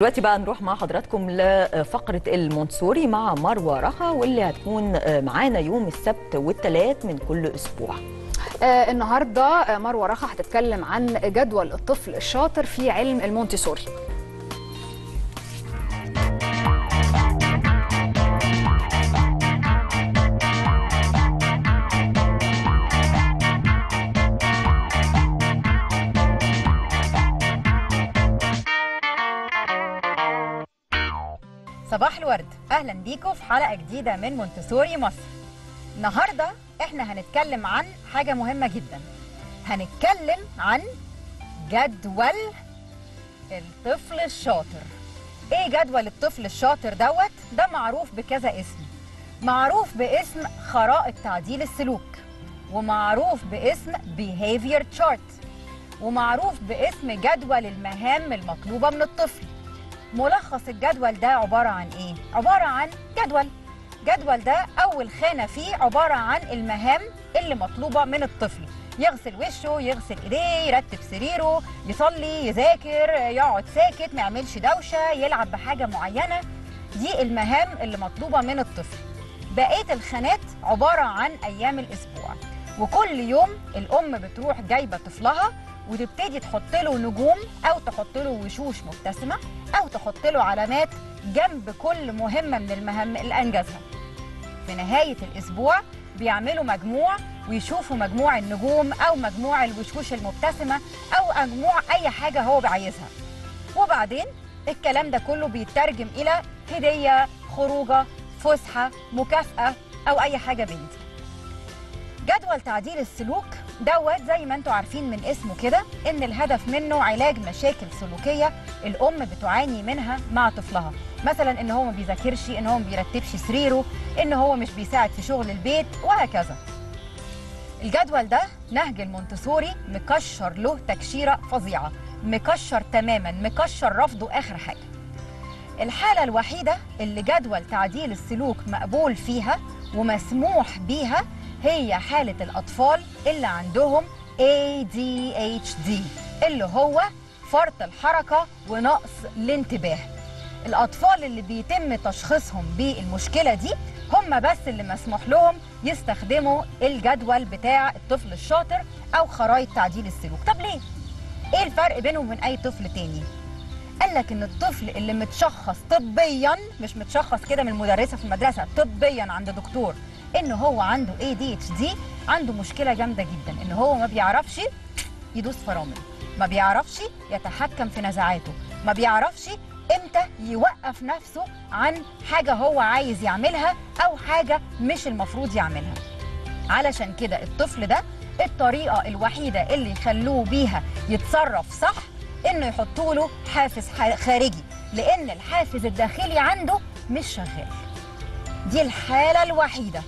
دلوقتي بقى نروح مع حضراتكم لفقرة المونتسوري مع مروة رخا واللي هتكون معانا يوم السبت والثلاث من كل أسبوع آه النهارده آه، مروه رخا هتتكلم عن جدول الطفل الشاطر في علم المونتيسوري صباح الورد اهلا بيكم في حلقه جديده من مونتسوري مصر النهارده احنا هنتكلم عن حاجه مهمه جدا هنتكلم عن جدول الطفل الشاطر ايه جدول الطفل الشاطر دوت ده معروف بكذا اسم معروف باسم خرائط تعديل السلوك ومعروف باسم behavior chart ومعروف باسم جدول المهام المطلوبه من الطفل ملخص الجدول ده عبارة عن إيه؟ عبارة عن جدول جدول ده أول خانة فيه عبارة عن المهام اللي مطلوبة من الطفل يغسل وشه يغسل ايديه يرتب سريره يصلي يذاكر يقعد ساكت ما يعملش دوشة يلعب بحاجة معينة دي المهام اللي مطلوبة من الطفل بقية الخانات عبارة عن أيام الأسبوع وكل يوم الأم بتروح جايبة طفلها وتبتدي تحط له نجوم او تحط له وشوش مبتسمه او تحط له علامات جنب كل مهمه من المهام اللي انجزها في نهايه الاسبوع بيعملوا مجموع ويشوفوا مجموع النجوم او مجموع الوشوش المبتسمه او مجموع اي حاجه هو عايزها وبعدين الكلام ده كله بيترجم الى هديه خروجه فسحه مكافاه او اي حاجه بنتي جدول تعديل السلوك دوت زي ما انتم عارفين من اسمه كده ان الهدف منه علاج مشاكل سلوكيه الام بتعاني منها مع طفلها مثلا ان هو ما بيذاكرش ان هو ما بيرتبش سريره ان هو مش بيساعد في شغل البيت وهكذا الجدول ده نهج المونتسوري مكشر له تكشيره فظيعه مكشر تماما مكشر رفضه اخر حاجه الحالة الوحيدة اللي جدول تعديل السلوك مقبول فيها ومسموح بيها هي حالة الأطفال اللي عندهم ADHD اللي هو فرط الحركة ونقص الانتباه الأطفال اللي بيتم تشخيصهم بالمشكلة دي هم بس اللي مسموح لهم يستخدموا الجدول بتاع الطفل الشاطر أو خرائط تعديل السلوك طب ليه؟ إيه الفرق بينهم وبين أي طفل تاني؟ قال لك ان الطفل اللي متشخص طبيا مش متشخص كده من المدرسه في المدرسه طبيا عند دكتور ان هو عنده اي دي اتش دي عنده مشكله جامده جدا ان هو ما بيعرفش يدوس فرامل ما بيعرفش يتحكم في نزعاته ما بيعرفش امتى يوقف نفسه عن حاجه هو عايز يعملها او حاجه مش المفروض يعملها علشان كده الطفل ده الطريقه الوحيده اللي يخلوه بيها يتصرف صح انه يحطوا له حافز ح- خارجي لان الحافز الداخلي عنده مش شغال دي الحاله الوحيده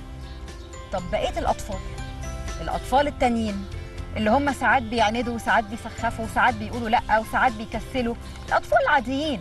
طب بقيه الاطفال الاطفال التانيين اللي هم ساعات بيعندوا وساعات بيسخفوا وساعات بيقولوا لا وساعات بيكسلوا الاطفال العاديين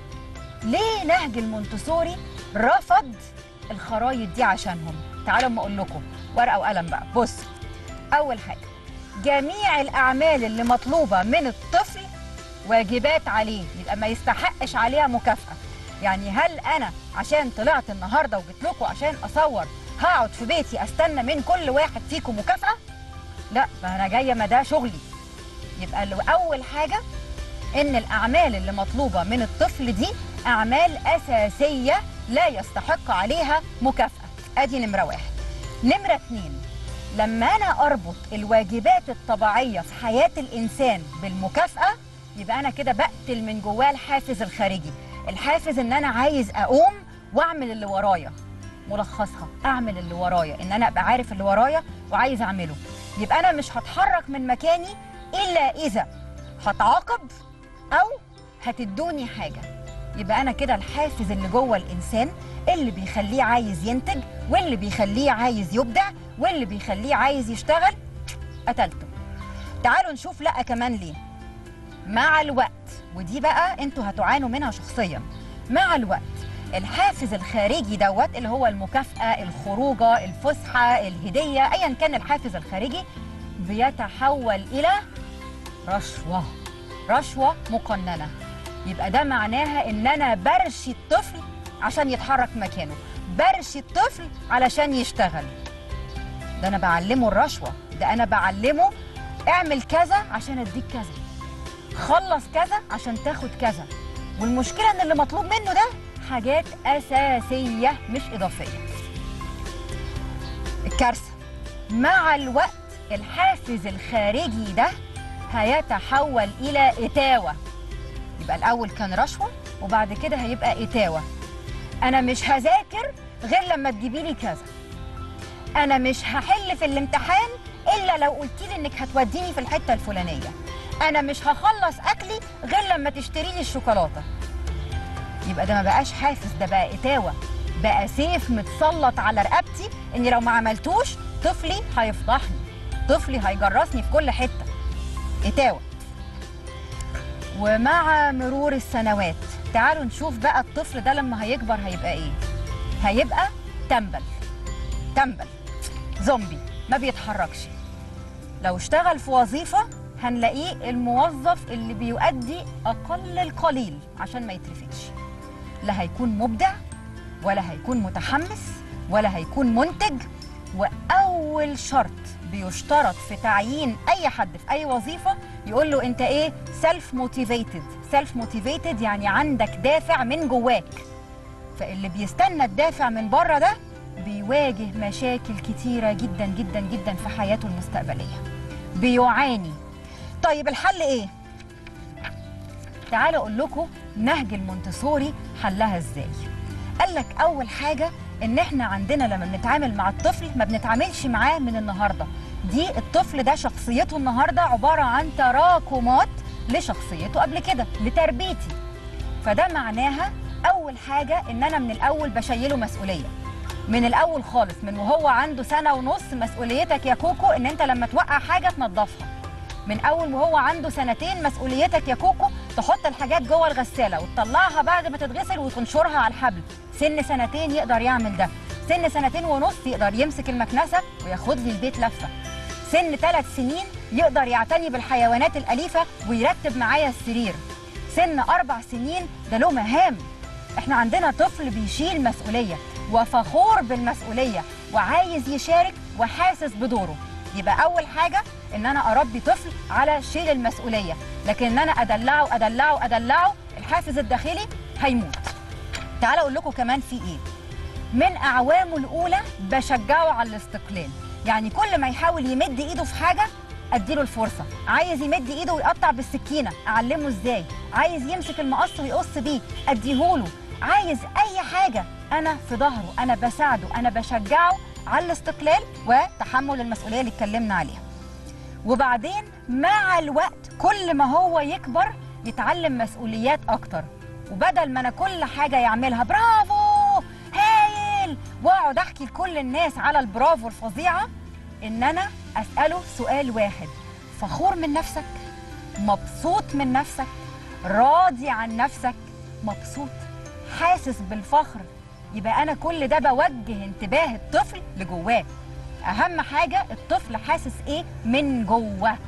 ليه نهج المونتسوري رفض الخرايط دي عشانهم تعالوا اما اقول لكم ورقه وقلم بقى بص اول حاجه جميع الاعمال اللي مطلوبه من الطفل واجبات عليه يبقى ما يستحقش عليها مكافاه يعني هل انا عشان طلعت النهارده وجيت لكم عشان اصور هقعد في بيتي استنى من كل واحد فيكم مكافاه لا ما انا جايه ما ده شغلي يبقى لو اول حاجه ان الاعمال اللي مطلوبه من الطفل دي اعمال اساسيه لا يستحق عليها مكافاه ادي نمره واحد نمره اتنين لما انا اربط الواجبات الطبيعيه في حياه الانسان بالمكافاه يبقى انا كده بقتل من جواه الحافز الخارجي الحافز ان انا عايز اقوم واعمل اللي ورايا ملخصها اعمل اللي ورايا ان انا ابقى عارف اللي ورايا وعايز اعمله يبقى انا مش هتحرك من مكاني الا اذا هتعاقب او هتدوني حاجه يبقى انا كده الحافز اللي جوه الانسان اللي بيخليه عايز ينتج واللي بيخليه عايز يبدع واللي بيخليه عايز يشتغل قتلته تعالوا نشوف لا كمان ليه مع الوقت ودي بقى انتوا هتعانوا منها شخصيا مع الوقت الحافز الخارجي دوت اللي هو المكافأة الخروجة الفسحة الهدية أيا كان الحافز الخارجي بيتحول إلى رشوة رشوة مقننة يبقى ده معناها ان انا برشي الطفل عشان يتحرك مكانه برشي الطفل علشان يشتغل ده انا بعلمه الرشوه ده انا بعلمه اعمل كذا عشان اديك كذا خلص كذا عشان تاخد كذا والمشكله ان اللي مطلوب منه ده حاجات اساسيه مش اضافيه الكارثه مع الوقت الحافز الخارجي ده هيتحول الى اتاوه يبقى الاول كان رشوه وبعد كده هيبقى اتاوه انا مش هذاكر غير لما تجيبي لي كذا انا مش هحل في الامتحان الا لو قلتي لي انك هتوديني في الحته الفلانيه انا مش هخلص اكلي غير لما تشتري لي الشوكولاته يبقى ده ما بقاش حافز ده بقى اتاوه بقى سيف متسلط على رقبتي اني لو ما عملتوش طفلي هيفضحني طفلي هيجرسني في كل حته اتاوه ومع مرور السنوات تعالوا نشوف بقى الطفل ده لما هيكبر هيبقى ايه هيبقى تنبل تنبل زومبي ما بيتحركش لو اشتغل في وظيفة هنلاقيه الموظف اللي بيؤدي أقل القليل عشان ما يترفدش لا هيكون مبدع ولا هيكون متحمس ولا هيكون منتج وأول شرط بيشترط في تعيين أي حد في أي وظيفة يقول له أنت إيه سيلف موتيفيتد سيلف موتيفيتد يعني عندك دافع من جواك فاللي بيستنى الدافع من بره ده بيواجه مشاكل كتيرة جدا جدا جدا في حياته المستقبلية بيعاني طيب الحل ايه؟ تعالوا اقول لكم نهج المونتسوري حلها ازاي قال لك اول حاجة ان احنا عندنا لما بنتعامل مع الطفل ما بنتعاملش معاه من النهاردة دي الطفل ده شخصيته النهاردة عبارة عن تراكمات لشخصيته قبل كده لتربيتي فده معناها اول حاجة ان انا من الاول بشيله مسؤولية من الاول خالص من وهو عنده سنه ونص مسؤوليتك يا كوكو ان انت لما توقع حاجه تنظفها من اول وهو عنده سنتين مسؤوليتك يا كوكو تحط الحاجات جوه الغساله وتطلعها بعد ما تتغسل وتنشرها على الحبل سن سنتين يقدر يعمل ده سن سنتين ونص يقدر يمسك المكنسه وياخد لي البيت لفه سن ثلاث سنين يقدر يعتني بالحيوانات الاليفه ويرتب معايا السرير سن اربع سنين ده له مهام احنا عندنا طفل بيشيل مسؤوليه وفخور بالمسؤوليه وعايز يشارك وحاسس بدوره يبقى اول حاجه ان انا اربي طفل على شيل المسؤوليه لكن ان انا ادلعه ادلعه ادلعه الحافز الداخلي هيموت تعالوا اقول لكم كمان في ايه من اعوامه الاولى بشجعه على الاستقلال يعني كل ما يحاول يمد ايده في حاجه اديله الفرصه عايز يمد ايده ويقطع بالسكينه اعلمه ازاي عايز يمسك المقص ويقص بيه اديهوله عايز اي حاجه انا في ظهره انا بساعده انا بشجعه على الاستقلال وتحمل المسؤوليه اللي اتكلمنا عليها وبعدين مع الوقت كل ما هو يكبر يتعلم مسؤوليات اكتر وبدل ما انا كل حاجه يعملها برافو هايل واقعد احكي لكل الناس على البرافو الفظيعه ان انا اساله سؤال واحد فخور من نفسك مبسوط من نفسك راضي عن نفسك مبسوط حاسس بالفخر يبقى انا كل ده بوجه انتباه الطفل لجواه اهم حاجه الطفل حاسس ايه من جوه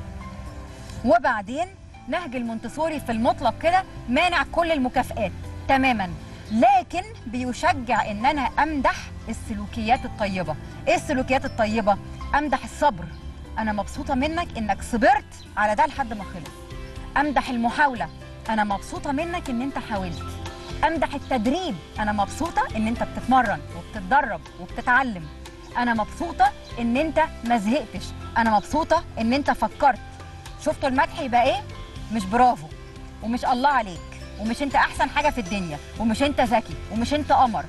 وبعدين نهج المونتسوري في المطلق كده مانع كل المكافئات تماما لكن بيشجع ان انا امدح السلوكيات الطيبه ايه السلوكيات الطيبه امدح الصبر انا مبسوطه منك انك صبرت على ده لحد ما خلص امدح المحاوله انا مبسوطه منك ان انت حاولت امدح التدريب انا مبسوطه ان انت بتتمرن وبتتدرب وبتتعلم انا مبسوطه ان انت ما زهقتش انا مبسوطه ان انت فكرت شفتوا المدح يبقى ايه مش برافو ومش الله عليك ومش انت احسن حاجه في الدنيا ومش انت ذكي ومش انت قمر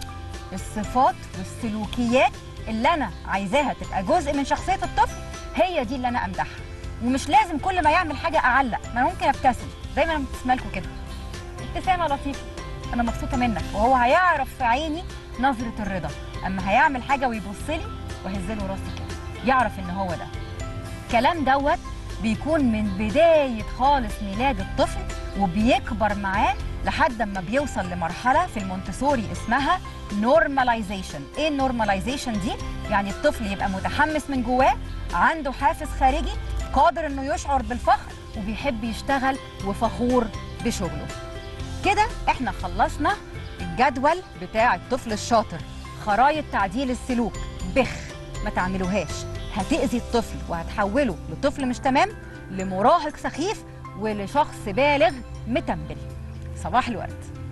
الصفات والسلوكيات اللي انا عايزاها تبقى جزء من شخصيه الطفل هي دي اللي انا امدحها ومش لازم كل ما يعمل حاجه اعلق ما أنا ممكن ابتسم زي ما انا مبتسمه لكم كده ابتسامه لطيفه انا مبسوطه منك وهو هيعرف في عيني نظره الرضا اما هيعمل حاجه ويبص لي واهز له راسي كده يعرف ان هو ده الكلام دوت بيكون من بدايه خالص ميلاد الطفل وبيكبر معاه لحد ما بيوصل لمرحله في المونتسوري اسمها نورماليزيشن ايه النورماليزيشن دي يعني الطفل يبقى متحمس من جواه عنده حافز خارجي قادر انه يشعر بالفخر وبيحب يشتغل وفخور بشغله كده احنا خلصنا الجدول بتاع الطفل الشاطر خرايط تعديل السلوك بخ ما تعملوهاش هتأذي الطفل وهتحوله لطفل مش تمام لمراهق سخيف ولشخص بالغ متنبل صباح الورد